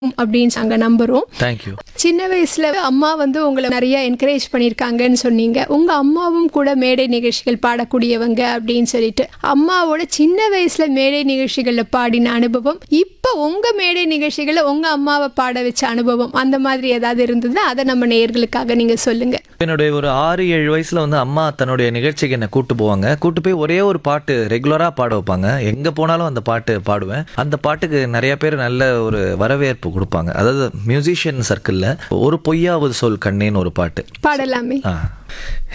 அப்படின்னு நாங்க நம்புறோம் தேங்க்யூ சின்ன வயசுல அம்மா வந்து உங்களை நிறைய என்கரேஜ் பண்ணியிருக்காங்கன்னு சொன்னீங்க உங்க அம்மாவும் கூட மேடை நிகழ்ச்சிகள் பாடக்கூடியவங்க அப்படின்னு சொல்லிட்டு அம்மாவோட சின்ன வயசுல மேடை நிகழ்ச்சிகள்ல பாடின அனுபவம் இப்போ உங்க மேடை நிகழ்ச்சிகள்ல உங்க அம்மாவை பாட வச்ச அனுபவம் அந்த மாதிரி ஏதாவது இருந்ததுன்னா அதை நம்ம நேயர்களுக்காக நீங்க சொல்லுங்க என்னுடைய ஒரு ஆறு ஏழு வயசுல வந்து அம்மா தன்னுடைய நிகழ்ச்சிக்கு என்னை கூட்டு போவாங்க கூட்டு போய் ஒரே ஒரு பாட்டு ரெகுலரா பாட வைப்பாங்க எங்க போனாலும் அந்த பாட்டு பாடுவேன் அந்த பாட்டுக்கு நிறைய பேர் நல்ல ஒரு வரவேற்பு கொடுப்பாங்க அதாவது மியூசிஷியன் சர்க்கிள்ல ஒரு பொய்யாவது சொல் கண்ணேன்னு ஒரு பாட்டு பாடலாமே ஆ